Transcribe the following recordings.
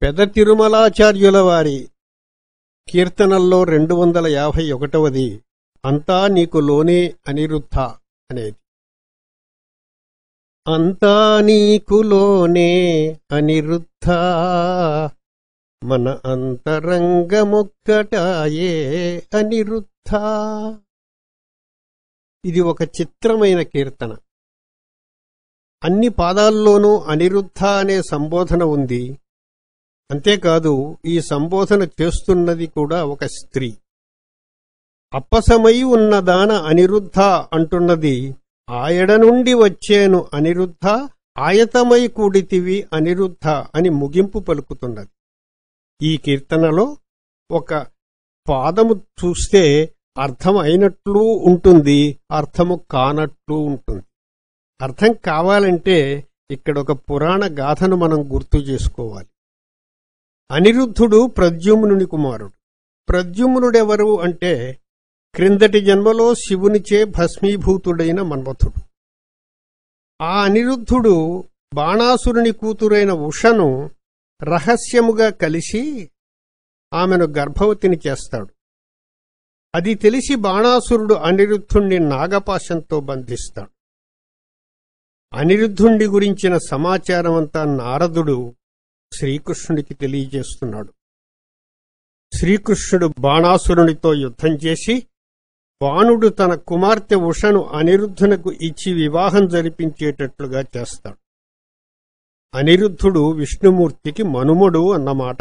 పెద తిరుమలాచార్యుల వారి కీర్తనల్లో రెండు వందల యాభై ఒకటవది అంతా నీకు లోనే అనిరుద్ధ అనేది అంతా నీకు లోనే అనిరుద్ధ మన అంతరంగమొక్కటాయే అనిరుద్ధ ఇది ఒక చిత్రమైన కీర్తన అన్ని పాదాల్లోనూ అనిరుద్ధ అనే సంబోధన ఉంది అంతేకాదు ఈ సంబోధన చేస్తున్నది కూడా ఒక స్త్రీ అప్పసమై ఉన్నదాన అనిరుద్ధ అంటున్నది ఆయడ నుండి వచ్చేను అనిరుద్ధ ఆయతమై కూడితివి అనిరుద్ధ అని ముగింపు పలుకుతున్నది ఈ కీర్తనలో ఒక పాదము చూస్తే అర్థం అయినట్లు ఉంటుంది అర్థము కానట్లు ఉంటుంది అర్థం కావాలంటే ఇక్కడ ఒక పురాణ గాథను మనం గుర్తు చేసుకోవాలి అనిరుద్ధుడు ప్రద్యుమ్నుని కుమారుడు ప్రద్యుమ్నుడెవరు అంటే క్రిందటి జన్మలో శివునిచే భస్మీభూతుడైన మన్మథుడు ఆ అనిరుద్ధుడు బాణాసురుని కూతురైన ఉషను రహస్యముగా కలిసి ఆమెను గర్భవతిని చేస్తాడు అది తెలిసి బాణాసురుడు అనిరుద్ధుణ్ణి నాగపాశంతో బంధిస్తాడు అనిరుద్ధుండి గురించిన సమాచారమంతా నారదుడు శ్రీకృష్ణుడికి తెలియజేస్తున్నాడు శ్రీకృష్ణుడు బాణాసురునితో యుద్ధం చేసి బాణుడు తన కుమార్తె ఉషను అనిరుద్ధునకు ఇచ్చి వివాహం జరిపించేటట్లుగా చేస్తాడు అనిరుద్ధుడు విష్ణుమూర్తికి మనుమడు అన్నమాట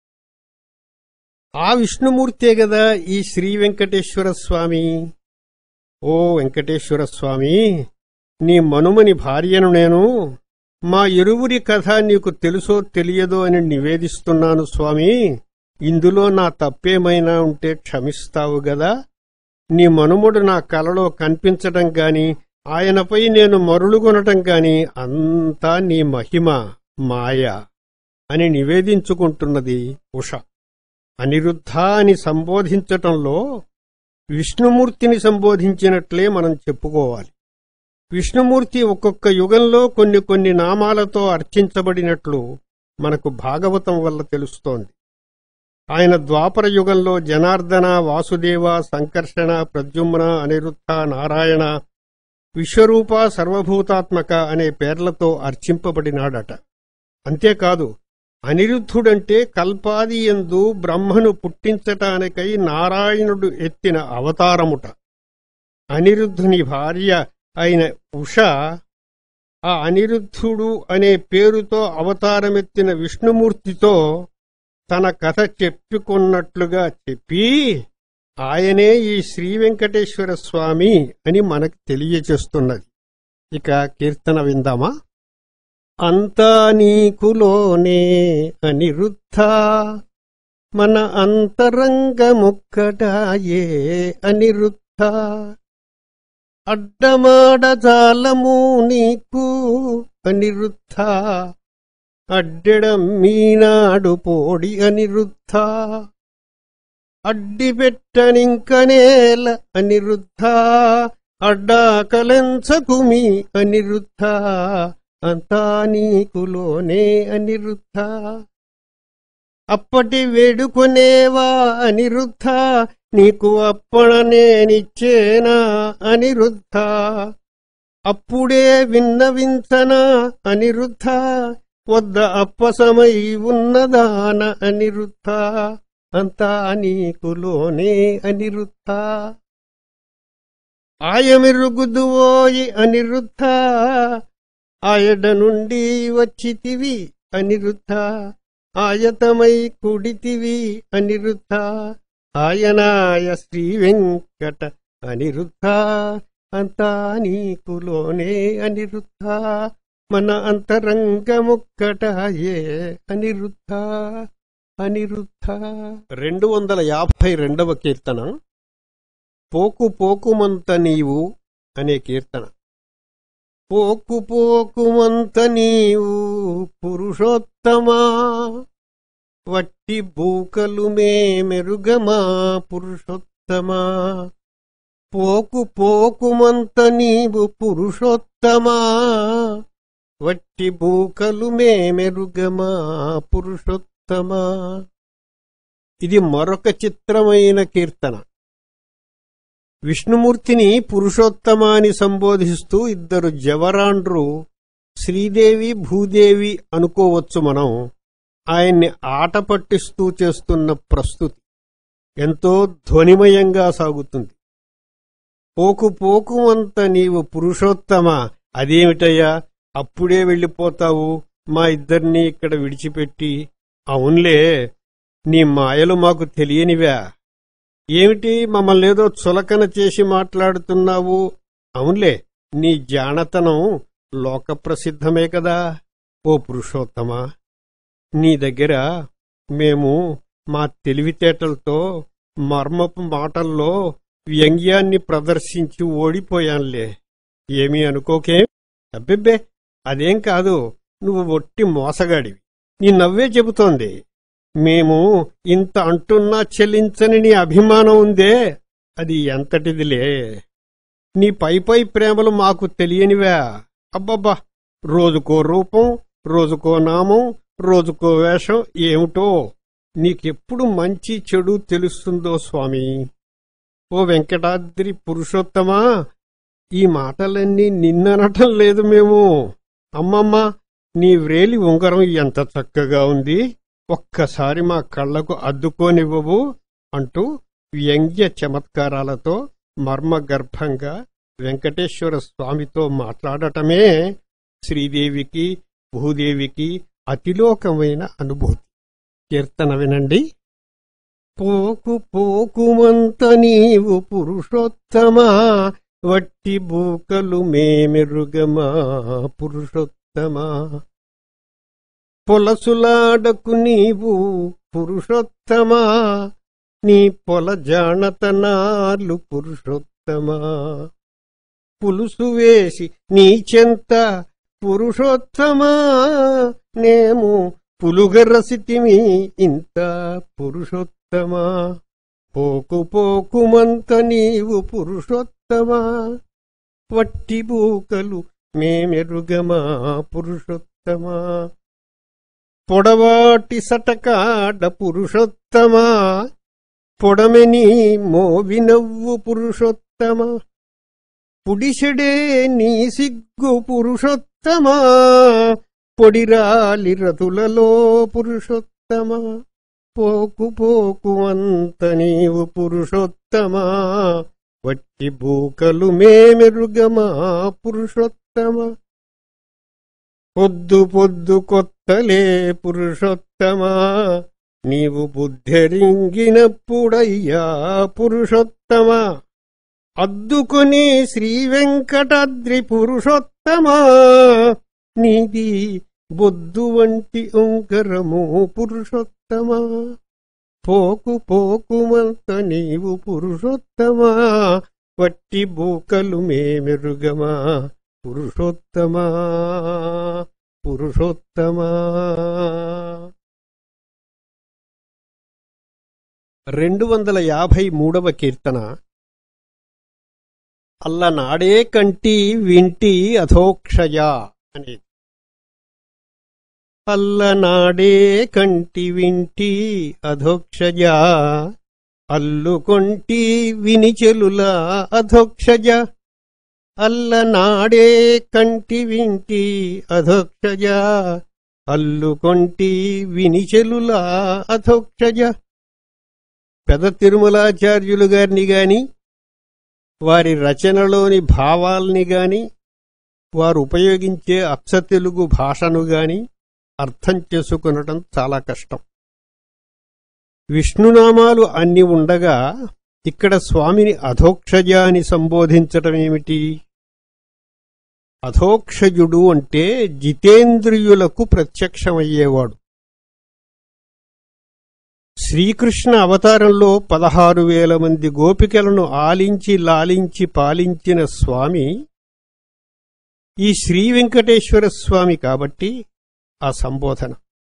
ఆ విష్ణుమూర్తే గదా ఈ శ్రీ వెంకటేశ్వర స్వామి ఓ వెంకటేశ్వర స్వామి నీ మనుమని భార్యను నేను మా ఇరువురి కథ నీకు తెలుసో తెలియదో అని నివేదిస్తున్నాను స్వామి ఇందులో నా తప్పేమైనా ఉంటే క్షమిస్తావు గదా నీ మనుముడు నా కలలో కనిపించటం గాని ఆయనపై నేను మరులుగొనటం గాని అంతా నీ మహిమ మాయ అని నివేదించుకుంటున్నది ఉష అనిరుద్ధ అని సంబోధించటంలో విష్ణుమూర్తిని సంబోధించినట్లే మనం చెప్పుకోవాలి విష్ణుమూర్తి ఒక్కొక్క యుగంలో కొన్ని కొన్ని నామాలతో అర్చించబడినట్లు మనకు భాగవతం వల్ల తెలుస్తోంది ఆయన ద్వాపర యుగంలో జనార్దన వాసుదేవ సంకర్షణ ప్రద్యుమ్న అనిరుద్ధ నారాయణ విశ్వరూప సర్వభూతాత్మక అనే పేర్లతో అర్చింపబడినాడట అంతేకాదు అనిరుద్ధుడంటే కల్పాది ఎందు బ్రహ్మను పుట్టించటానికై నారాయణుడు ఎత్తిన అవతారముట అనిరుద్ధుని భార్య అయిన ఉష ఆ అనిరుద్ధుడు అనే పేరుతో అవతారమెత్తిన విష్ణుమూర్తితో తన కథ చెప్పుకున్నట్లుగా చెప్పి ఆయనే ఈ శ్రీ వెంకటేశ్వర స్వామి అని మనకు తెలియచేస్తున్నది ఇక కీర్తన విందామా అంతా నీకులోనే అనిరుద్ధ మన అంతరంగముక్కటాయే అనిరుద్ధ అడ్డమాడజాలము నీకు అనిరుద్ధ అడ్డెడం మీనాడు పోడి అనిరుద్ధ అడ్డిపెట్టనింకనేల అనిరుద్ధ అడ్డాకలెంచకుమి అనిరుద్ధ అంతా నీకులోనే అనిరుద్ధ అప్పటి వేడుకొనేవా అనిరుద్ధ నీకు అప్పణ నేనిచ్చేనా అనిరుద్ధ అప్పుడే విన్నవించనా అనిరుద్ధ వద్ద అప్పసమై ఉన్నదాన అనిరుద్ధ అంతా నీకులోనే అనిరుద్ధ ఆయమెరుగుదువోయి అనిరుద్ధ ఆయడ నుండి వచ్చితివి అనిరుద్ధ ఆయతమై కుడితివి అనిరుద్ధ ఆయనాయ శ్రీ వెంకట అనిరుద్ధ అంతా నీకులోనే అనిరుద్ధ మన అంతరంగముక్కటాయే అనిరుద్ధ అనిరుద్ధ రెండు వందల యాభై రెండవ కీర్తన పోకు పోకుమంత నీవు అనే కీర్తన పోకు పోకుమంత నీవు పురుషోత్తమా వట్టి బూకలు మే మెరుగమా పురుషోత్తమా పోకు పోకుమంత నీవు పురుషోత్తమా వట్టి బూకలు మే మెరుగమా పురుషోత్తమా పురుషోత్తమా ఇది మరొక చిత్రమైన కీర్తన విష్ణుమూర్తిని పురుషోత్తమ అని సంబోధిస్తూ ఇద్దరు జవరాండ్రు శ్రీదేవి భూదేవి అనుకోవచ్చు మనం ఆయన్ని ఆట పట్టిస్తూ చేస్తున్న ప్రస్తుతి ఎంతో ధ్వనిమయంగా సాగుతుంది పోకు పోకుమంత నీవు పురుషోత్తమ అదేమిటయ్యా అప్పుడే వెళ్ళిపోతావు మా ఇద్దరినీ ఇక్కడ విడిచిపెట్టి అవునులే నీ మాయలు మాకు తెలియనివా ఏమిటి మమ్మల్నేదో చులకన చేసి మాట్లాడుతున్నావు అవునులే నీ జానతనం లోకప్రసిద్ధమే కదా ఓ పురుషోత్తమా నీ దగ్గర మేము మా తెలివితేటలతో మర్మపు మాటల్లో వ్యంగ్యాన్ని ప్రదర్శించి ఓడిపోయాంలే ఏమీ అనుకోకే అబ్బెబ్బే అదేం కాదు నువ్వు ఒట్టి మోసగాడివి నీ నవ్వే చెబుతోంది మేము ఇంత అంటున్నా చెల్లించని నీ అభిమానం ఉందే అది ఎంతటిదిలే నీ పై పై ప్రేమలు మాకు తెలియనివా అబ్బబ్బా రోజుకో రూపం రోజుకో నామం రోజుకో వేషం ఏమిటో నీకెప్పుడు మంచి చెడు తెలుస్తుందో స్వామి ఓ వెంకటాద్రి పురుషోత్తమా ఈ మాటలన్నీ నిన్ననటం లేదు మేము అమ్మమ్మ నీ వ్రేలి ఉంగరం ఎంత చక్కగా ఉంది ఒక్కసారి మా కళ్లకు అద్దుకోనివ్వవు అంటూ వ్యంగ్య చమత్కారాలతో మర్మగర్భంగా వెంకటేశ్వర స్వామితో మాట్లాడటమే శ్రీదేవికి భూదేవికి అతిలోకమైన అనుభూతి కీర్తన వినండి పోకు పోకుమంత నీవు పురుషోత్తమా వట్టి బూకలు మేమెరుగమా పురుషోత్తమా పొలసులాడకు నీవు పురుషోత్తమా నీ పొల జానతనాలు పురుషోత్తమా పులుసు వేసి నీ చెంత పురుషోత్తమా నేము పులుగరసితిమి ఇంత పురుషోత్తమా పోకు పోకుమంత నీవు పురుషోత్తమా వట్టి బూకలు మేమెరుగమా పురుషోత్తమా పొడవాటి సటకాడ పురుషోత్తమా పొడమెని మోవినవ్వు పురుషోత్తమా పుడిసెడే నీ సిగ్గు పురుషోత్తమా పొడిరాలి రతులలో పురుషోత్తమా పోకు పోకు అంత నీవు పురుషోత్తమా వట్టి బూకలు మేమెరుగమా పురుషోత్తమా పొద్దు పొద్దు కొత్తలే పురుషోత్తమా నీవు బుద్ధరింగినప్పుడయ్యా పురుషోత్తమా అద్దుకొని శ్రీ వెంకటాద్రి పురుషోత్తమా నీది బొద్దు వంటి ఉంకరము పురుషోత్తమా పోకు పోకుమంత నీవు పురుషోత్తమా వట్టి బూకలు మేమెరుగమా పురుషోత్తమా పురుషోత్తమా రెండు వందల యాభై మూడవ కీర్తన అల్లనాడే కంటి వింటి అధోక్షయా అనేది అల్లనాడే కంటి వింటి అధోక్షజ అల్లుకొంటి వినిచెలుల అధోక్షజ అల్లనాడే కంటి వింటి అధోక్షజ అల్లుకొంటి వినిచెలుల అధోక్షజ పెద తిరుమలాచార్యులు గారిని గాని వారి రచనలోని భావాల్ని గాని వారు ఉపయోగించే అచ్చ తెలుగు భాషను గాని అర్థం చేసుకునటం చాలా కష్టం విష్ణునామాలు అన్ని ఉండగా ఇక్కడ స్వామిని అధోక్షజ అని సంబోధించటమేమిటి అధోక్షజుడు అంటే జితేంద్రియులకు ప్రత్యక్షమయ్యేవాడు శ్రీకృష్ణ అవతారంలో పదహారు వేల మంది గోపికలను ఆలించి లాలించి పాలించిన స్వామి ఈ శ్రీ వెంకటేశ్వర స్వామి కాబట్టి ఆ సంబోధన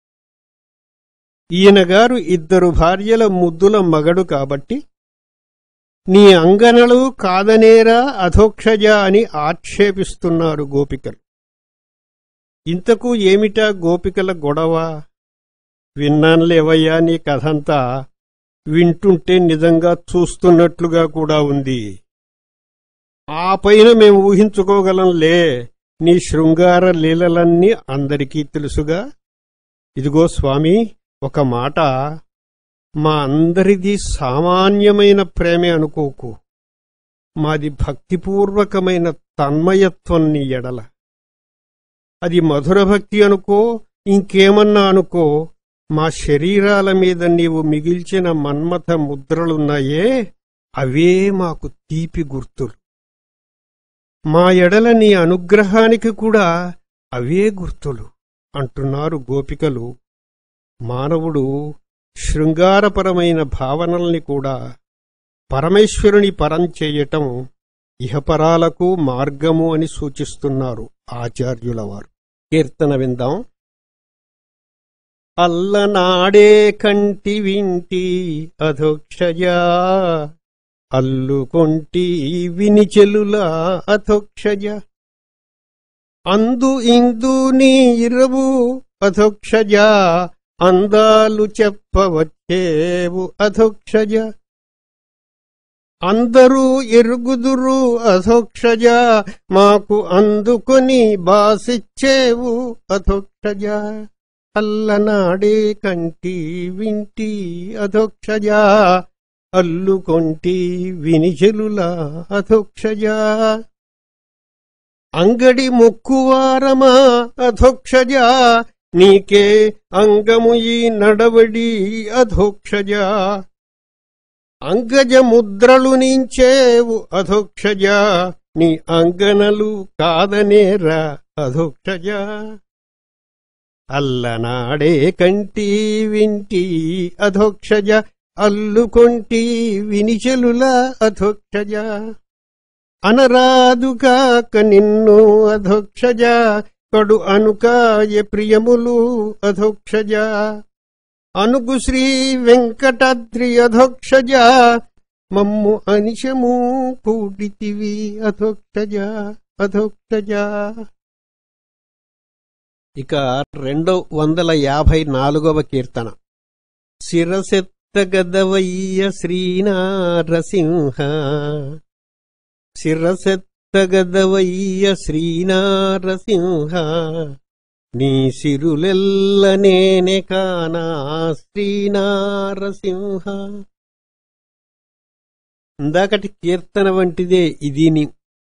ఈయనగారు ఇద్దరు భార్యల ముద్దుల మగడు కాబట్టి నీ అంగనలు కాదనేరా అధోక్షజ అని ఆక్షేపిస్తున్నారు గోపికలు ఇంతకు ఏమిటా గోపికల గొడవ విన్నానులేవయ్యా నీ కథంతా వింటుంటే నిజంగా చూస్తున్నట్లుగా కూడా ఉంది ఆ పైన మేము ఊహించుకోగలంలే నీ శృంగార లీలలన్నీ అందరికీ తెలుసుగా ఇదిగో స్వామి ఒక మాట మా అందరిది సామాన్యమైన ప్రేమే అనుకోకు మాది భక్తిపూర్వకమైన తన్మయత్వం నీ ఎడల అది మధుర భక్తి అనుకో ఇంకేమన్నా అనుకో మా శరీరాల మీద నీవు మిగిల్చిన మన్మథ ముద్రలున్నాయే అవే మాకు తీపి గుర్తులు మా ఎడల నీ అనుగ్రహానికి కూడా అవే గుర్తులు అంటున్నారు గోపికలు మానవుడు శృంగారపరమైన భావనల్ని కూడా పరమేశ్వరుని పరం చేయటం ఇహపరాలకు మార్గము అని సూచిస్తున్నారు ఆచార్యుల వారు కీర్తన విందాం అల్లనాడే కంటి వింటి అధోక్షజా అల్లుకొంటి వినిచెలుల అధోక్షజ అందు ఇందు నీ ఇరవు అధోక్షజ అందాలు చెప్పవచ్చేవు అధోక్షజ అందరూ ఎరుగుదురు అధోక్షజ మాకు అందుకొని బాసిచ్చేవు అధోక్షజ అల్లనాడే కంటి వింటి అధోక్షజ అల్లుకొంటి వినిచెలుల అధోక్షజ అంగడి ముక్కువారమా అధోక్షజ నీకే అంగము ఈ నడవడి అధోక్షజ అంగజ ముద్రలు నించేవు అధోక్షజ నీ అంగనలు కాదనేరా అధోక్షజ అల్లనాడే కంటి వింటి అధోక్షజ అల్లుకొంటి వినిచెలుల అధోక్షజ అనరాదుగాక నిన్ను అధోక్షజ కడు అనుకాయ ప్రియములు అధోక్షజ అనుగు శ్రీ వెంకటాద్రి అధోక్షజ మమ్ము అనిశము కూడితివి అధోక్షజ అధోక్షజ ఇక రెండు వందల యాభై నాలుగవ కీర్తన శిరసెత్తగదవయ్య శ్రీనారసింహ శిరసెత్తగదవయ్య శ్రీనారసింహ నీ సిరులెల్ల నేనే కానా శ్రీనారసింహ ఇందాకటి కీర్తన వంటిదే ఇదిని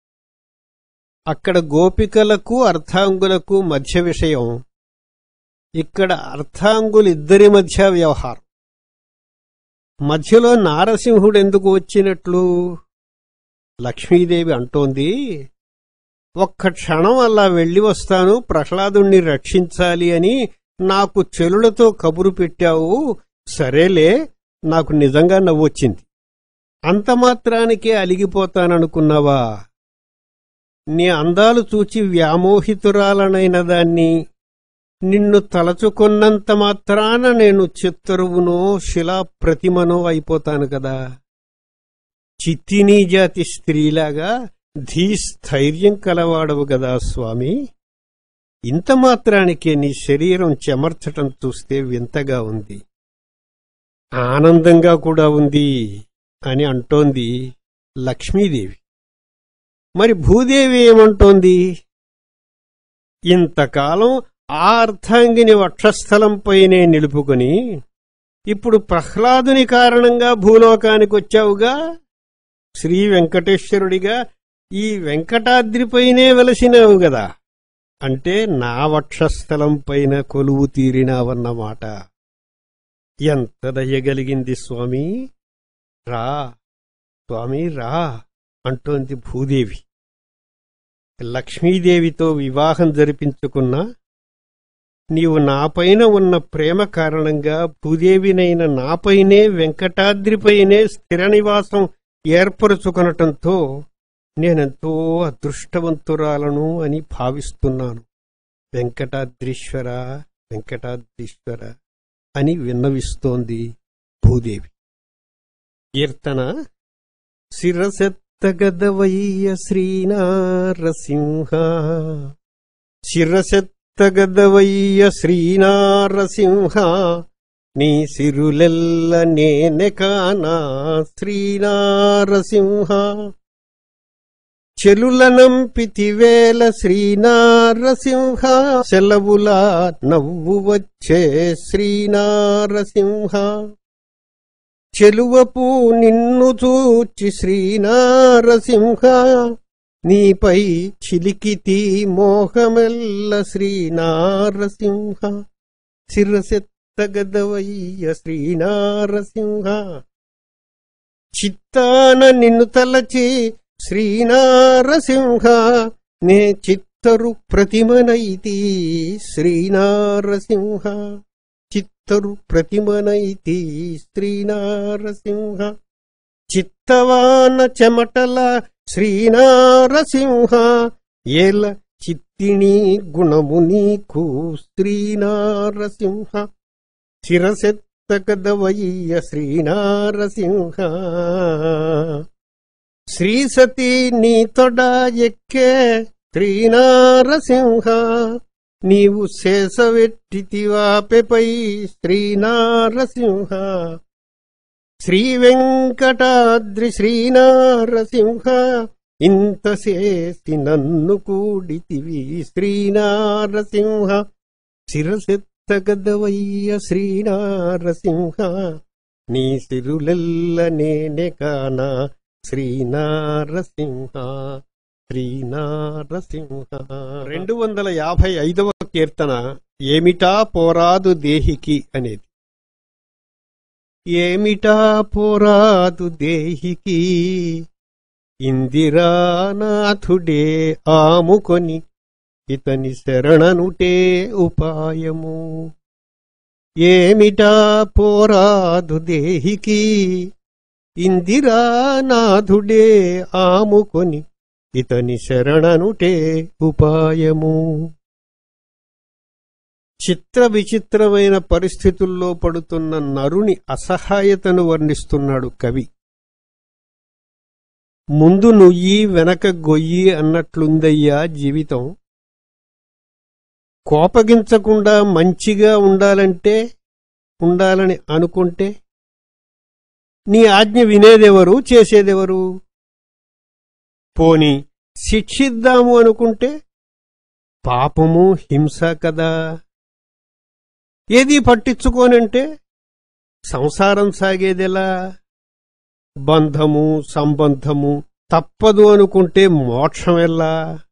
అక్కడ గోపికలకు అర్థాంగులకు మధ్య విషయం ఇక్కడ అర్థాంగులిద్దరి మధ్య వ్యవహారం మధ్యలో నారసింహుడు ఎందుకు వచ్చినట్లు లక్ష్మీదేవి అంటోంది ఒక్క క్షణం అలా వెళ్ళి వస్తాను ప్రహ్లాదుణ్ణి రక్షించాలి అని నాకు చెలులతో కబురు పెట్టావు సరేలే నాకు నిజంగా నవ్వొచ్చింది అంత మాత్రానికే అలిగిపోతాననుకున్నావా నీ అందాలు చూచి వ్యామోహితురాలనైన దాన్ని నిన్ను తలచుకున్నంత మాత్రాన నేను చిత్తరువునో శిలా ప్రతిమనో అయిపోతాను కదా చిత్తినీ జాతి స్త్రీలాగా ధీస్థైర్యం కలవాడవు గదా స్వామి ఇంత మాత్రానికే నీ శరీరం చెమర్చటం చూస్తే వింతగా ఉంది ఆనందంగా కూడా ఉంది అని అంటోంది లక్ష్మీదేవి మరి భూదేవి ఏమంటోంది ఇంతకాలం ఆ అర్థాంగిని వక్షస్థలంపైనే నిలుపుకొని ఇప్పుడు ప్రహ్లాదుని కారణంగా భూలోకానికొచ్చావుగా శ్రీ వెంకటేశ్వరుడిగా ఈ వెంకటాద్రిపైనే వెలసినావు గదా అంటే నా వక్షస్థలం పైన కొలువు తీరినావన్నమాట ఎంత దయగలిగింది స్వామి రా స్వామి రా అంటోంది భూదేవి లక్ష్మీదేవితో వివాహం జరిపించుకున్నా నీవు నాపైన ఉన్న ప్రేమ కారణంగా భూదేవినైన నాపైనే వెంకటాద్రిపైనే స్థిర నివాసం ఏర్పరుచుకొనటంతో నేనెంతో అదృష్టవంతురాలను అని భావిస్తున్నాను వెంకటాద్రీశ్వర వెంకటాద్రీశ్వర అని విన్నవిస్తోంది భూదేవి కీర్తన శిరసెత్తగదవయ్య శ్రీనారసింహ శిరసెత్త సిరసెత్తగదవయ్య శ్రీనారసింహ నీ సిరులెల్ల నేనె కానా శ్రీనారసింహ చెలులనంపితివేల శ్రీనారసింహ సెలవులా నవ్వు వచ్చే శ్రీనారసింహ చెలువపు నిన్ను చూచి శ్రీనారసింహ నీపై చిలికితి మోహమెల్ల శ్రీనారసింహ శిరసెత్తగదవయ్య శ్రీనారసింహ చిత్తాన నిన్ను తలచి శ్రీనారసింహ నే చిత్తరు ప్రతిమనైతి శ్రీనారసింహ చిత్తరు ప్రతిమనైతి శ్రీనారసింహ చిత్తవాన చెమటల శ్రీనారసింహ ఏల చిత్తిణి గుణము నీకు శ్రీనారసింహ శిరసెత్తకదవయ్య శ్రీనారసింహ శ్రీసతి నీ తొడ ఎక్కే శ్రీనారసింహ నీవు శేషవెట్టితివాపెపై శ్రీనారసింహ శ్రీ వెంకటాద్రి శ్రీనారసింహ ఇంత చేసి నన్ను కూడితివి శ్రీనారసింహ శిరసెత్తగదవయ్య శ్రీనారసింహ నీ సిరులెల్ల నేనే కానా శ్రీనారసింహ శ్రీనారసింహ రెండు వందల యాభై ఐదవ కీర్తన ఏమిటా పోరాదు దేహికి అనేది ఏమిటా పోరాదు దేహికి ఇందిరానాథుడే ఆముకొని ఇతని శరణనుటే ఉపాయము ఏమిటా పోరాదు దేహికి ఇందిరానాథుడే ఆముకొని ఇతని శరణనుటే ఉపాయము చిత్ర విచిత్రమైన పరిస్థితుల్లో పడుతున్న నరుని అసహాయతను వర్ణిస్తున్నాడు కవి ముందు నుయ్యి వెనక గొయ్యి అన్నట్లుందయ్యా జీవితం కోపగించకుండా మంచిగా ఉండాలంటే ఉండాలని అనుకుంటే నీ ఆజ్ఞ వినేదెవరు చేసేదెవరు పోని శిక్షిద్దాము అనుకుంటే పాపము హింస కదా ఏది పట్టించుకోనంటే సంసారం సాగేదెలా బంధము సంబంధము తప్పదు అనుకుంటే మోక్షమెల్లా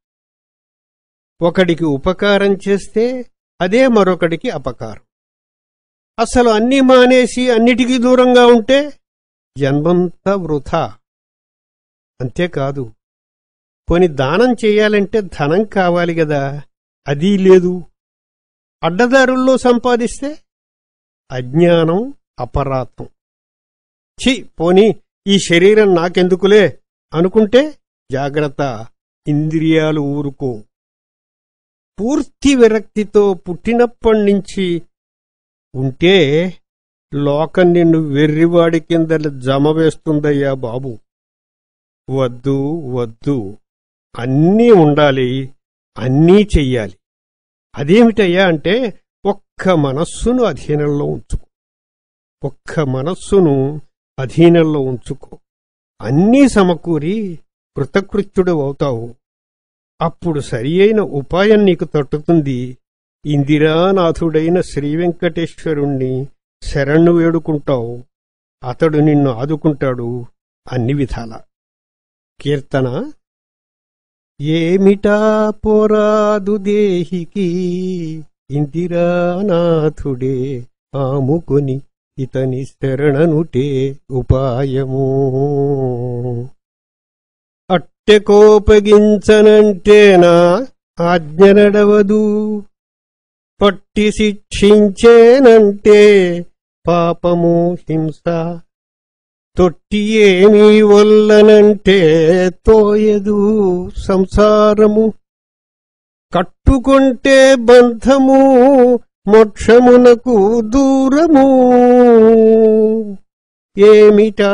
ఒకడికి ఉపకారం చేస్తే అదే మరొకడికి అపకారం అసలు అన్నీ మానేసి అన్నిటికీ దూరంగా ఉంటే జన్మంతా వృథా అంతేకాదు కొని దానం చేయాలంటే ధనం కావాలి గదా అదీ లేదు అడ్డదారుల్లో సంపాదిస్తే అజ్ఞానం అపరాధం ఛీ పోని ఈ శరీరం నాకెందుకులే అనుకుంటే జాగ్రత్త ఇంద్రియాలు ఊరుకో పూర్తి విరక్తితో పుట్టినప్పటినుంచి ఉంటే లోకం నిన్ను వెర్రివాడి కింద జమ వేస్తుందయ్యా బాబు వద్దు వద్దు అన్నీ ఉండాలి అన్నీ చెయ్యాలి అదేమిటయ్యా అంటే ఒక్క మనస్సును అధీనంలో ఉంచుకో ఒక్క మనస్సును అధీనంలో ఉంచుకో అన్నీ సమకూరి కృతకృత్యుడు అవుతావు అప్పుడు సరి అయిన ఉపాయం నీకు తట్టుతుంది ఇందిరానాథుడైన శ్రీవెంకటేశ్వరుణ్ణి శరణు వేడుకుంటావు అతడు నిన్ను ఆదుకుంటాడు అన్ని విధాల కీర్తన ఏమిటా పోరాదు దేహికి ఇందిరానాథుడే ఆముకొని ఇతని శరణనుటే ఉపాయము అట్టె కోపగించనంటేనా ఆజ్ఞ నడవదు పట్టి శిక్షించేనంటే పాపము హింస తొట్టి ఏమీ వల్లనంటే తోయదు సంసారము కట్టుకుంటే బంధము మోక్షమునకు దూరము ఏమిటా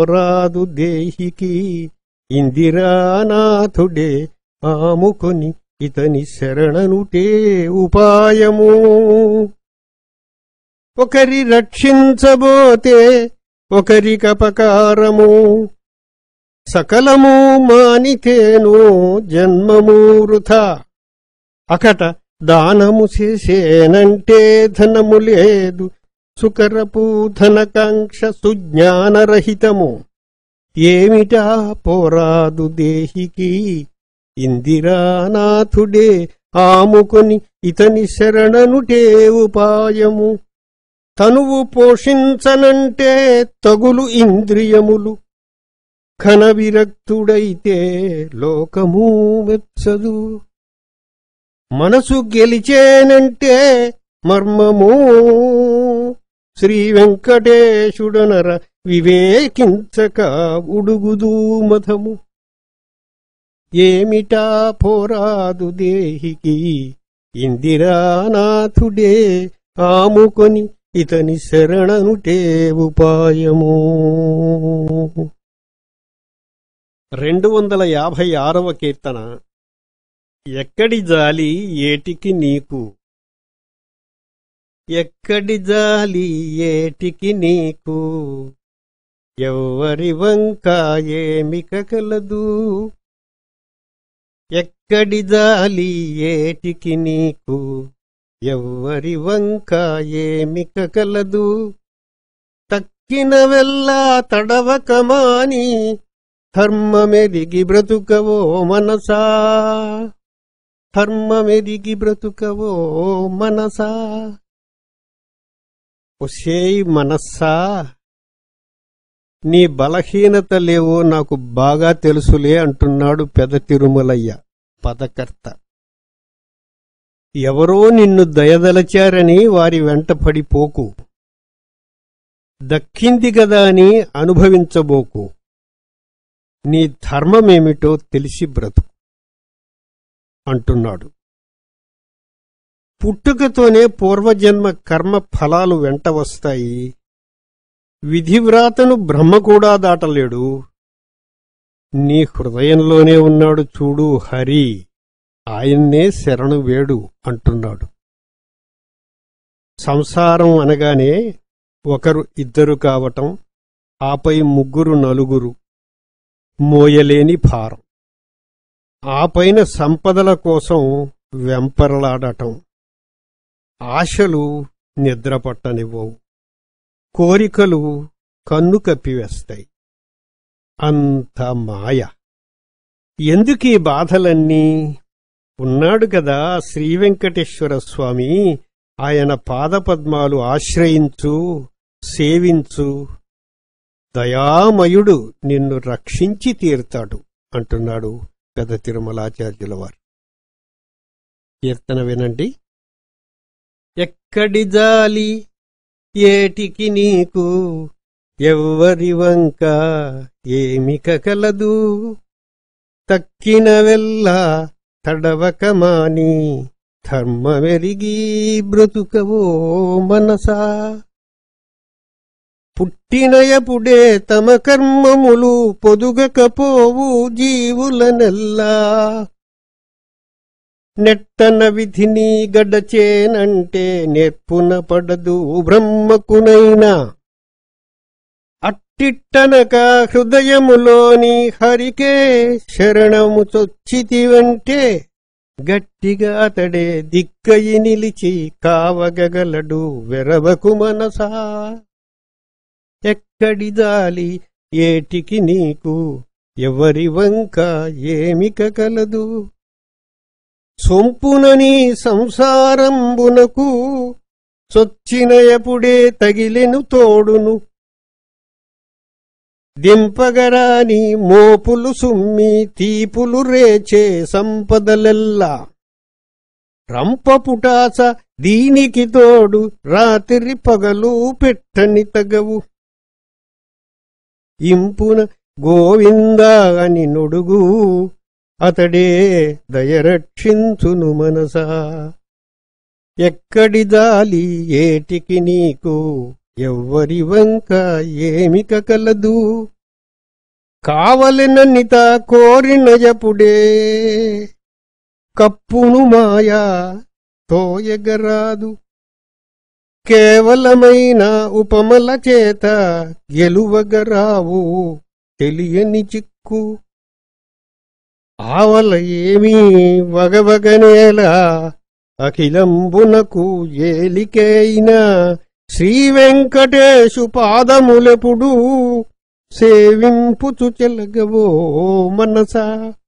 పోరాదు దేహికి ఇందిరానాథుడే ఆముకొని ఇతని శరణనుటే ఉపాయము ఒకరి రక్షించబోతే ఒకరికపకారము సకలము మానితేను జన్మము వృథా అకట దానము చేసేనంటే ధనము లేదు సుకరపు ధనకాంక్ష సుజ్ఞానరహితము ఏమిటా పోరాదు దేహికి ఇందిరానాథుడే ఆముకొని ఇతని శరణనుటే ఉపాయము తనువు పోషించనంటే తగులు ఇంద్రియములు ఘన విరక్తుడైతే లోకము మెచ్చదు మనసు గెలిచేనంటే మర్మము శ్రీ వెంకటేశుడనర వివేకించక ఉడుగుదు మధము ఏమిటా పోరాదు దేహికి ఇందిరానాథుడే ఆముకొని ఇతని శరణనుటే ఉపాయము రెండు వందల యాభై ఆరవ కీర్తన ఎక్కడి జాలి ఏటికి నీకు ఎక్కడి జాలి ఏటికి నీకు ఎవ్వరి వంక ఏమిక కలదు ఎక్కడి జాలి ఏటికి నీకు ఎవ్వరి వంక ఏమిక కలదు తక్కిన వెళ్ళా తడవకమాని ధర్మమెదిగి బ్రతుకవో మనసా ధర్మమెదిగి బ్రతుకవో మనసా ఒసేయ్ మనస్సా నీ బలహీనతలేవో నాకు బాగా తెలుసులే అంటున్నాడు పెద తిరుమలయ్య పదకర్త ఎవరో నిన్ను దయదలచారని వారి వెంట పడిపోకు దక్కింది గదా అని అనుభవించబోకు నీ ధర్మమేమిటో తెలిసి బ్రతుకు అంటున్నాడు పుట్టుకతోనే పూర్వజన్మ కర్మ ఫలాలు వెంట వస్తాయి విధివ్రాతను బ్రహ్మ కూడా దాటలేడు నీ హృదయంలోనే ఉన్నాడు చూడు హరి ఆయన్నే శరణు వేడు అంటున్నాడు సంసారం అనగానే ఒకరు ఇద్దరు కావటం ఆపై ముగ్గురు నలుగురు మోయలేని భారం ఆపైన సంపదల కోసం వెంపరలాడటం ఆశలు నిద్రపట్టనివ్వవు కోరికలు కన్ను కప్పివేస్తాయి అంత మాయ ఎందుకీ బాధలన్నీ ఉన్నాడు కదా శ్రీవెంకటేశ్వర స్వామి ఆయన పాదపద్మాలు ఆశ్రయించు సేవించు దయామయుడు నిన్ను రక్షించి తీరుతాడు అంటున్నాడు పెద్ద తిరుమలాచార్యుల వారు కీర్తన వినండి ఎక్కడి జాలి ఏటికి నీకు ఎవ్వరి వంక ఏమిక కలదు తక్కిన వెళ్ళ తడవకమాని ధర్మమెరిగి బ్రతుకవో మనసా పుట్టినయపుడే తమ కర్మములు పొదుగకపోవు జీవులనెల్లా నెట్టన విధిని గడచేనంటే నేర్పున పడదు బ్రహ్మకునైనా అట్టిట్టనక హృదయములోని హరికే శరణము చొచ్చితివంటే గట్టిగా అతడే దిక్కయి నిలిచి కావగగలడు వెరవకు మనసా ఎక్కడి జాలి ఏటికి నీకు ఎవరి వంక ఏమిక కలదు సొంపునని సంసారంబునకు చొచ్చిన ఎపుడే తగిలెను తోడును దింపగరాని మోపులు సుమ్మి తీపులు రేచే సంపదలెల్లా రంపపుటాస దీనికి తోడు రాత్రి పగలు పెట్టని తగవు ఇంపున గోవింద అని నొడుగు అతడే దయరక్షించును మనసా ఎక్కడి దాలి ఏటికి నీకు ఎవ్వరి వంక ఏమిక కలదు కావలెనన్నిత కోరినయపుడే కప్పును మాయా తోయగరాదు కేవలమైన ఉపమల చేత గెలువగరావు తెలియని చిక్కు ఆవల ఏమీ వగవగనేలా అఖిలంబునకు ఏలికైన శ్రీవెంకటేశు పాదములెప్పుడు సేవింపుచు చెలగవో మనసా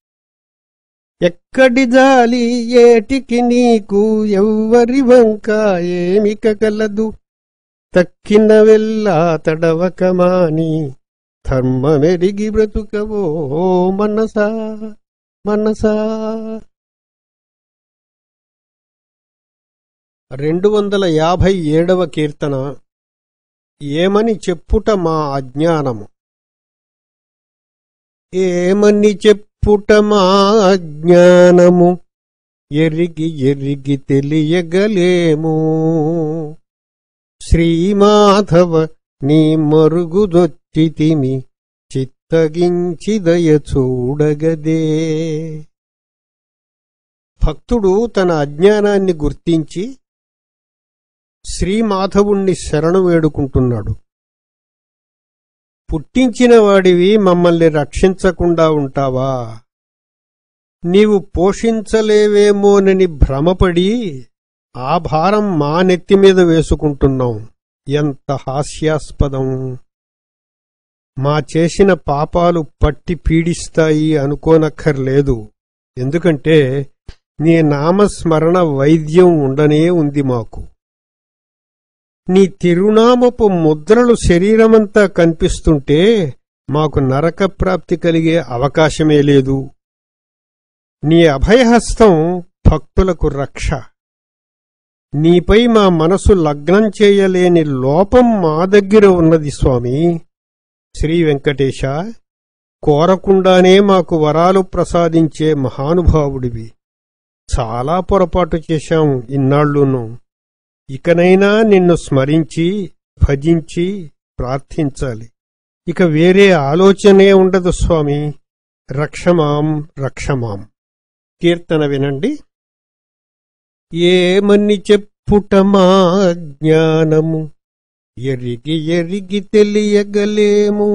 ఎక్కడి జాలి ఏటికి నీకు ఎవ్వరి వంక ఏమిక కలదు తక్కిన వెళ్ళా తడవకమాని ధర్మమెరిగి బ్రతుకవో మనసా మనసా రెండు వందల యాభై ఏడవ కీర్తన ఏమని చెప్పుట మా అజ్ఞానము ఏమని చెప్పుట మా అజ్ఞానము ఎరిగి ఎరిగి తెలియగలేము శ్రీమాధవ నీ మరుగుదొచ్చితిమి చిత్తగించి దయ చూడగదే భక్తుడు తన అజ్ఞానాన్ని గుర్తించి శ్రీమాధవుణ్ణి శరణు వేడుకుంటున్నాడు పుట్టించిన వాడివి మమ్మల్ని రక్షించకుండా ఉంటావా నీవు పోషించలేవేమోనని భ్రమపడి ఆ భారం మా నెత్తిమీద వేసుకుంటున్నాం ఎంత హాస్యాస్పదం మా చేసిన పాపాలు పట్టి పీడిస్తాయి అనుకోనక్కర్లేదు ఎందుకంటే నీ నామస్మరణ వైద్యం ఉండనే ఉంది మాకు నీ తిరునామపు ముద్రలు శరీరమంతా కనిపిస్తుంటే మాకు నరకప్రాప్తి కలిగే అవకాశమే లేదు నీ అభయహస్తం భక్తులకు రక్ష నీపై మా మనసు లగ్నం చేయలేని లోపం మా దగ్గర ఉన్నది స్వామి శ్రీ వెంకటేశ కోరకుండానే మాకు వరాలు ప్రసాదించే మహానుభావుడివి చాలా పొరపాటు చేశాం ఇన్నాళ్లును ఇకనైనా నిన్ను స్మరించి భజించి ప్రార్థించాలి ఇక వేరే ఆలోచనే ఉండదు స్వామి రక్షమాం రక్షమాం కీర్తన వినండి ఏమని చెప్పుట మా జ్ఞానము ఎరిగి ఎరిగి తెలియగలేము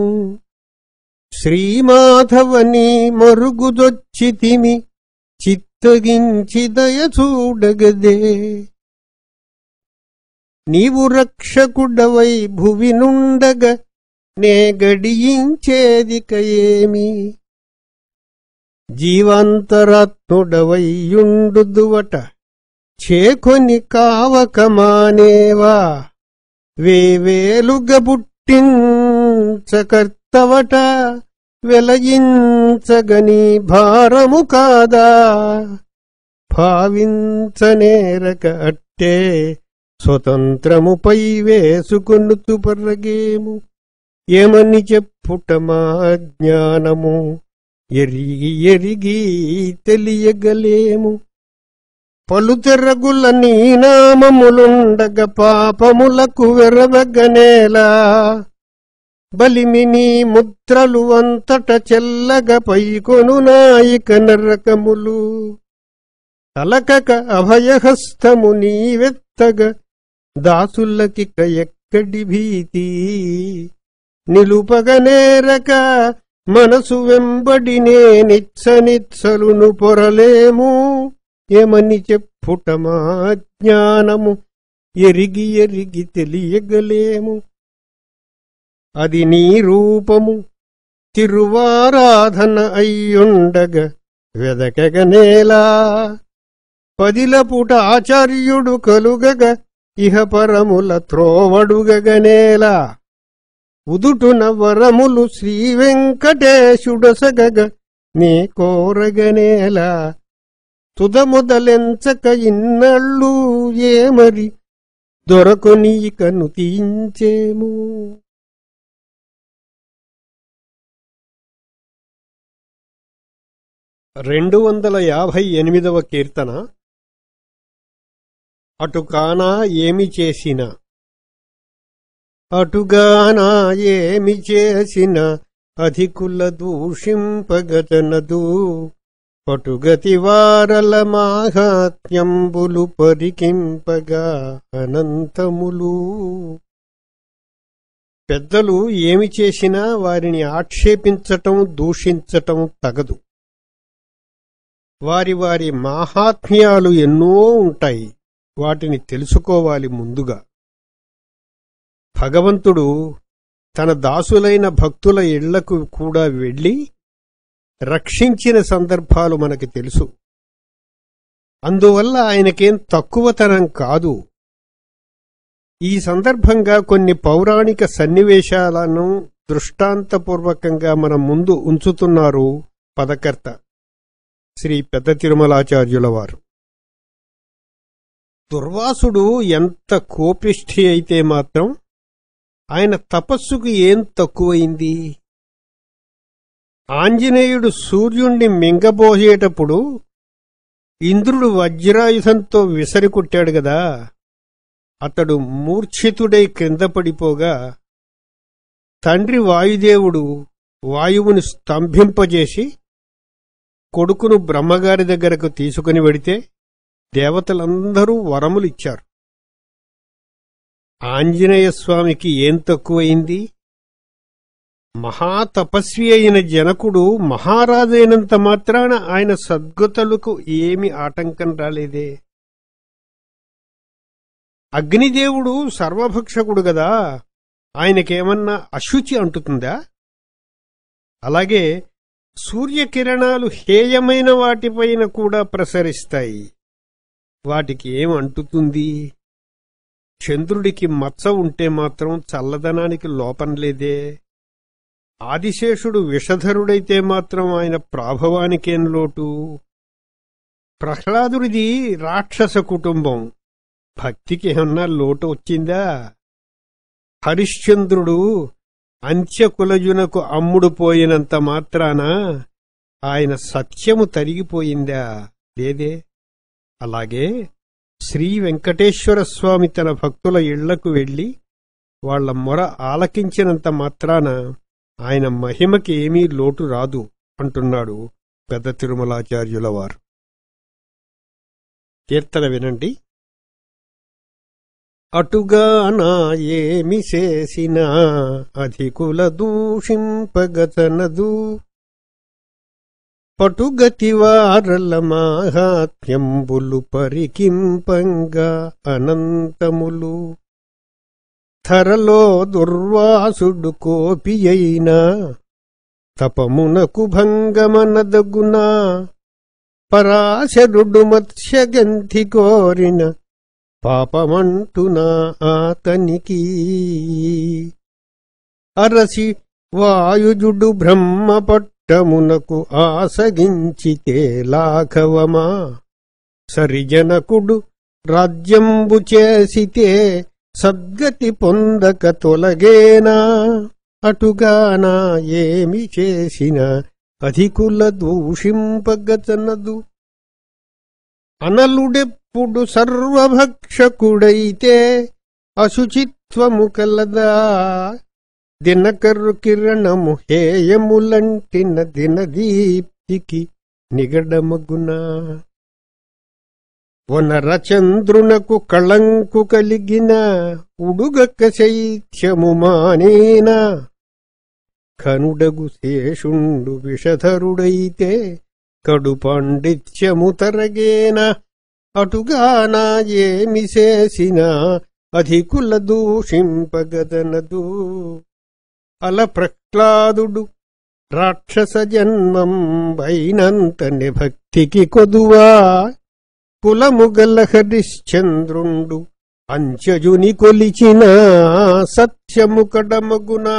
శ్రీమాధవని మరుగుదొచ్చితిమి చిత్తగించి దయ చూడగదే నీవు రక్షకుడవై భువి నుండగ నే గడియించేదిక ఏమి జీవాంతరాత్ముడవైయుండుదువట చేకొని కావకమానేవా వేవేలుగ పుట్టించకర్తవట వెలయించగని భారము కాదా భావించనేరక అట్టే స్వతంత్రముపై వేసుకొనుతు పర్రగేము ఏమని చెప్పుట మా జ్ఞానము ఎరిగి ఎరిగి తెలియగలేము పలుతెరగుల నీ నామములుండగ పాపములకు వెరవగనేలా బలిమి నీ ముద్రలు అంతట చెల్లగ పైకొను నాయిక నరకములు తలకక అభయహస్తము నీవెత్తగ దాసులకిక ఎక్కడి భీతి నిలుపగనేరక మనసు వెంబడినే నిత్సనిత్సలును పొరలేము ఏమని చెప్పుట మా జ్ఞానము ఎరిగి ఎరిగి తెలియగలేము అది నీ రూపము తిరువారాధన అయ్యుండగ వెదకగనేలా పదిలపుట ఆచార్యుడు కలుగగ ఇహ పరముల త్రోవడుగగనేలా ఉదుటున వరములు శ్రీవెంకటేశుడసగగ నీ కోరగనేలా తుదముదలెంచక ఇన్నళ్ళు ఏమరి దొరకొని ఇకను తీయించేము రెండు వందల యాభై ఎనిమిదవ కీర్తన అటుకానా ఏమి చేసిన అటుగానా ఏమి చేసిన అధికుల దూషింపగతనదు పటుగతి వారల మాహాత్మ్యంబులు పరికింపగా అనంతములు పెద్దలు ఏమి చేసినా వారిని ఆక్షేపించటం దూషించటం తగదు వారి వారి మాహాత్మ్యాలు ఎన్నో ఉంటాయి వాటిని తెలుసుకోవాలి ముందుగా భగవంతుడు తన దాసులైన భక్తుల ఇళ్లకు కూడా వెళ్లి రక్షించిన సందర్భాలు మనకి తెలుసు అందువల్ల ఆయనకేం తక్కువతనం కాదు ఈ సందర్భంగా కొన్ని పౌరాణిక సన్నివేశాలను దృష్టాంతపూర్వకంగా మన ముందు ఉంచుతున్నారు పదకర్త శ్రీ పెద్ద తిరుమలాచార్యుల వారు దుర్వాసుడు ఎంత కోపిష్ఠి అయితే మాత్రం ఆయన తపస్సుకు ఏం తక్కువైంది ఆంజనేయుడు సూర్యుణ్ణి మింగబోయేటప్పుడు ఇంద్రుడు వజ్రాయుధంతో విసరికొట్టాడు గదా అతడు మూర్ఛితుడై క్రింద పడిపోగా తండ్రి వాయుదేవుడు వాయువుని స్తంభింపజేసి కొడుకును బ్రహ్మగారి దగ్గరకు తీసుకుని వెడితే దేవతలందరూ వరములిచ్చారు ఆంజనేయస్వామికి ఏం తక్కువైంది మహాతపస్వి అయిన జనకుడు మహారాజైనంత మాత్రాన ఆయన సద్గతులకు ఏమి ఆటంకం రాలేదే అగ్నిదేవుడు సర్వభక్షకుడు గదా ఆయనకేమన్నా అశుచి అంటుతుందా అలాగే సూర్యకిరణాలు హేయమైన వాటిపైన కూడా ప్రసరిస్తాయి వాటికి ఏం అంటుతుంది చంద్రుడికి మచ్చ ఉంటే మాత్రం చల్లదనానికి లోపం లేదే ఆదిశేషుడు విషధరుడైతే మాత్రం ఆయన ప్రాభవానికేం లోటు ప్రహ్లాదుడిది రాక్షస కుటుంబం భక్తికి ఏమన్నా లోటు వచ్చిందా హరిశ్చంద్రుడు అంత్యకులజునకు అమ్ముడు పోయినంత మాత్రాన ఆయన సత్యము తరిగిపోయిందా లేదే అలాగే శ్రీ వెంకటేశ్వర స్వామి తన భక్తుల ఇళ్లకు వెళ్లి వాళ్ల మొర ఆలకించినంత మాత్రాన ఆయన మహిమకి ఏమీ లోటు రాదు అంటున్నాడు పెద్ద తిరుమలాచార్యుల వారు కీర్తన వినండి అటుగానా ఏమి చేసినా అధికుల దూషింపగతనదు పటుగతివారల మాహాత్మ్యంబులు పరికింపంగా అనంతములు ధరలో దుర్వాసుడు కోపియైనా తపమునకు భంగమనదగునా పరాశరుడు మత్స్యగంధి కోరిన పాపమంటునా ఆతనికి అరసి వాయుజుడు బ్రహ్మపట్టమునకు ఆసగించితే లాఘవమా సరిజనకుడు రాజ్యంబు చేసితే సద్గతి పొందక తొలగేనా అటుగానా ఏమి చేసిన అధికుల దూషింపగతనదు అనలుడెప్పుడు సర్వభక్షకుడైతే అశుచిత్వము కలదా దినకరు కిరణము హేయములంటిన దినదీప్తికి నిగడమగునా వనరచంద్రునకు కళంకు కలిగిన ఉడుగక శైత్యము మానేనా కనుడగు శేషుండు విషధరుడైతే కడు పాండిత్యము తరగేన అటుగానా ఏమి చేసిన అధికుల దూషింపగదనదు అల ప్రహ్లాదుడు రాక్షస జన్మం వైనంతని భక్తికి కొదువా కులముగల హరిశ్చంద్రుండు అంచజుని కొలిచిన సత్యము కడమగునా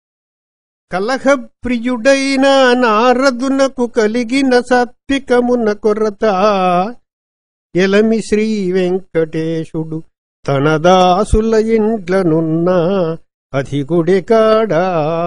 కలహప్రియుడైన నారదునకు కలిగిన సాత్వికమున కొరత ఎలమి శ్రీ వెంకటేశుడు తన దాసుల ఇండ్లనున్న అధికుడి కాడా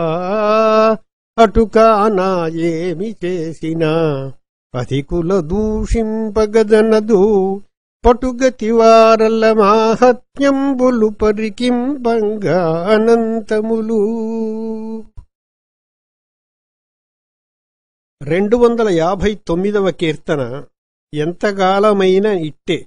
అటుకానా ఏమి చేసినా అధికుల దూషింపగదనదు పటుగతి వారల మాహత్యంబులు పరికింపంగా అనంతములు రెండు వందల యాభై తొమ్మిదవ కీర్తన ఎంతకాలమైన ఇట్టే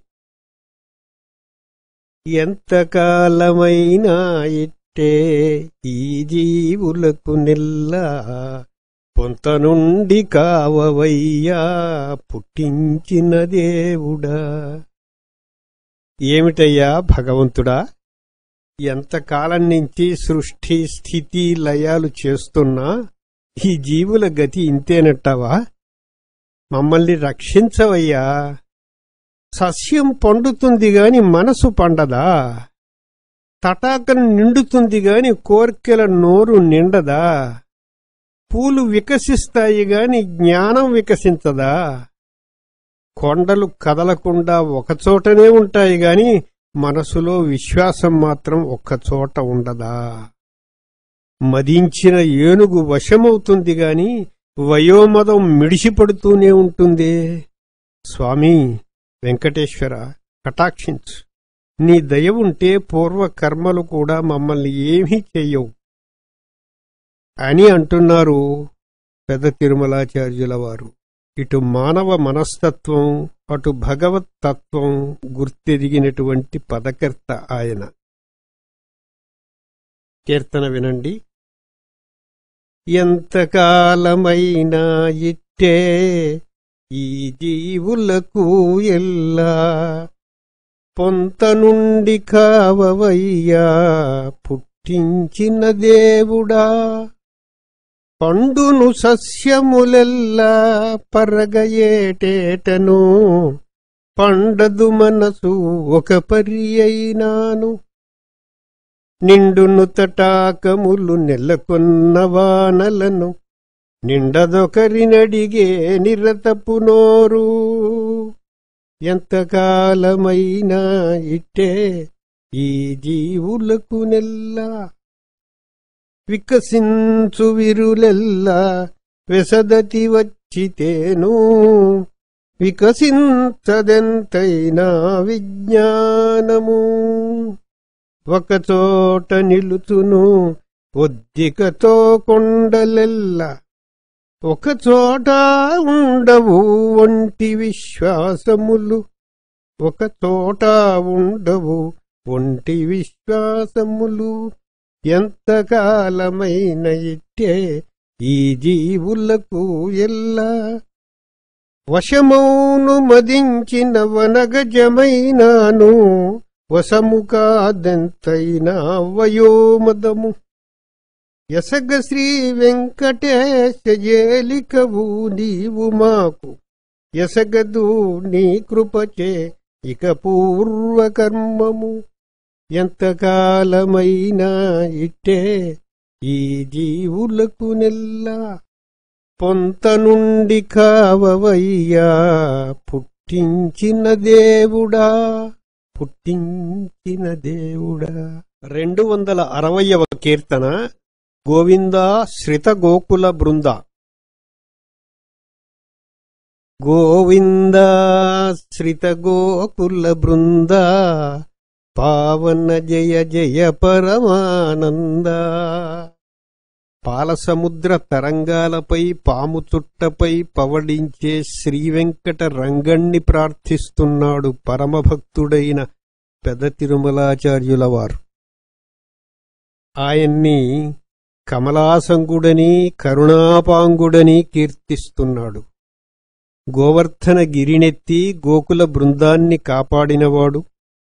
ఎంతకాలమైనా ఇట్టే ఈ జీవులకు నెల్లా పొంత నుండి కావవయ్యా పుట్టించిన దేవుడా ఏమిటయ్యా భగవంతుడా ఎంతకాలం నుంచి సృష్టి స్థితి లయాలు చేస్తున్నా ఈ జీవుల గతి ఇంతేనట్టవా మమ్మల్ని రక్షించవయ్యా సస్యం పండుతుంది గాని మనసు పండదా తటాకను నిండుతుంది గాని కోర్కెల నోరు నిండదా పూలు వికసిస్తాయి గాని జ్ఞానం వికసించదా కొండలు కదలకుండా ఒకచోటనే ఉంటాయి గాని మనసులో విశ్వాసం మాత్రం ఒక్కచోట ఉండదా మదించిన ఏనుగు వశమవుతుంది గాని వయోమదం మిడిసిపడుతూనే ఉంటుంది స్వామి వెంకటేశ్వర కటాక్షించు నీ దయ ఉంటే పూర్వ కర్మలు కూడా మమ్మల్ని ఏమీ చెయ్యవు అని అంటున్నారు పెద్ద తిరుమలాచార్యుల వారు ఇటు మానవ మనస్తత్వం అటు భగవత్ తత్వం గుర్తెరిగినటువంటి పదకర్త ఆయన కీర్తన వినండి ఎంతకాలమైనా ఇట్టే ఈ జీవులకు ఎల్లా పొంత నుండి కావవయ్యా పుట్టించిన దేవుడా పండును సస్యములెల్లా పరగయేటేటను పండదు మనసు ఒక పరి అయినాను నిండును తటాకములు నెలకొన్న వానలను నిండదొకరినడిగే నిరతపు నోరు ఎంతకాలమైనా ఇట్టే ఈ జీవులకు నెల్లా వికసించు విరులెల్లా వెసదతి వచ్చితేను వికసించదెంతైనా విజ్ఞానము ఒకచోట నిలుచును ఒద్దికతో కొండలెల్ల ఒకచోట ఉండవు ఒంటి విశ్వాసములు ఒకచోట ఉండవు ఒంటి విశ్వాసములు ఎంతకాలమైన ఇట్టే ఈ జీవులకు ఎల్లా వశమౌను మదించిన వనగజమైనాను వశము కాదెంతైనా వయోమదము యసగ శ్రీ వెంకటేశ జేలికవు నీవు మాకు యసగదు నీ కృపచే ఇక పూర్వకర్మము ఎంతకాలమైనా ఇట్టే ఈ జీవులకు నెల్లా పొంత నుండి కావవయ్యా పుట్టించిన దేవుడా పుట్టించిన దేవుడా రెండు వందల అరవయవ కీర్తన గోవిందా శ్రిత గోకుల బృంద గోవిందా శ్రిత గోకుల బృంద పావన జయ జయ పరమానంద పాలసముద్ర తరంగాలపై పాము చుట్టపై పవడించే శ్రీవెంకట రంగణ్ణి ప్రార్థిస్తున్నాడు పరమభక్తుడైన పెద తిరుమలాచార్యుల వారు ఆయన్ని కమలాసంగుడని కరుణాపాంగుడని కీర్తిస్తున్నాడు గోవర్ధన గిరినెత్తి గోకుల బృందాన్ని కాపాడినవాడు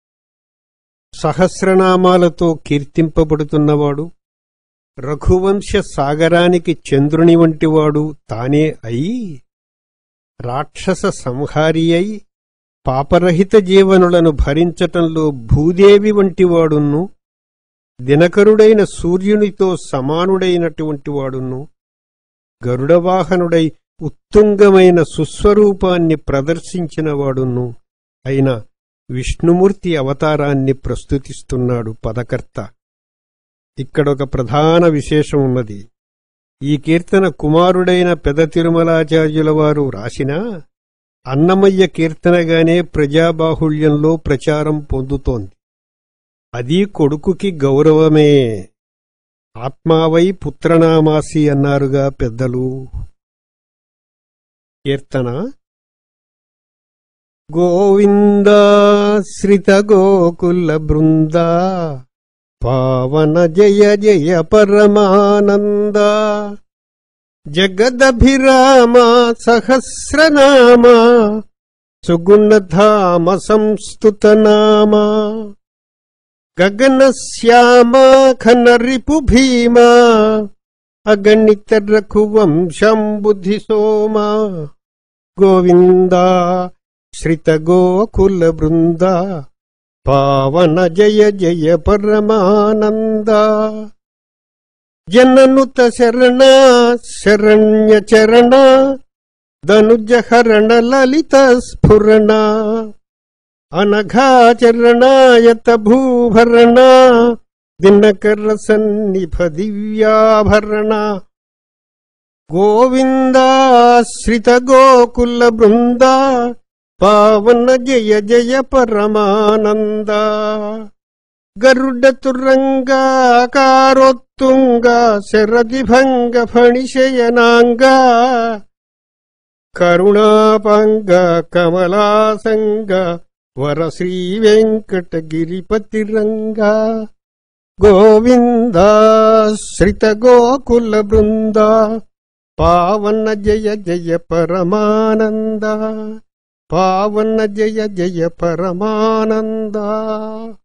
సహస్రనామాలతో కీర్తింపబడుతున్నవాడు రఘువంశ సాగరానికి చంద్రుని వంటివాడు తానే అయి రాక్షస సంహారి అయి పాపరహిత జీవనులను భరించటంలో భూదేవి వంటివాడును దినకరుడైన సూర్యునితో సమానుడైనటువంటి వాడును గరుడవాహనుడై ఉత్తుంగమైన సుస్వరూపాన్ని ప్రదర్శించినవాడును అయిన విష్ణుమూర్తి అవతారాన్ని ప్రస్తుతిస్తున్నాడు పదకర్త ఇక్కడొక ప్రధాన విశేషం ఉన్నది ఈ కీర్తన కుమారుడైన పెద తిరుమలాచార్యుల వారు రాసినా అన్నమయ్య కీర్తనగానే ప్రజాబాహుళ్యంలో ప్రచారం పొందుతోంది అది కొడుకుకి గౌరవమే ఆత్మావై పుత్రనామాసి అన్నారుగా పెద్దలు కీర్తన గోవిందాశ్రిత గోకుల బృంద పావన జయ జయ పరమానంద జగదభిరామ సహస్రనామ సుగుణధామ సంస్తుతనామ గగనశ్యామ ఖనరిపు భీమా అగణిత రఘువంశం బుద్ధి సోమా గోవిందా శ్రిత గోకుల బృంద పావన జయ జయ పరమానంద జననుత శరణ శరణ్య చరణ ధనుజహరణ లలిత స్ఫురణ అనఘాచరణాయత భూభరణ దినకర సన్నిభ దివ్యాభరణ గోవిందాశ్రిత గోకుల బృంద పావన జయ జయ పరమానంద గరుడ తురంగాకారోత్తుంగ శరదిభంగ ఫణిశయనాంగ కరుణాపంగ కమలాసంగ వర శ్రీ వెంకటగిరిపతిరంగ గోవిందాశ్రిత గోకుల బృంద పావన జయ జయ పరమానంద పావన జయ జయ పరమానంద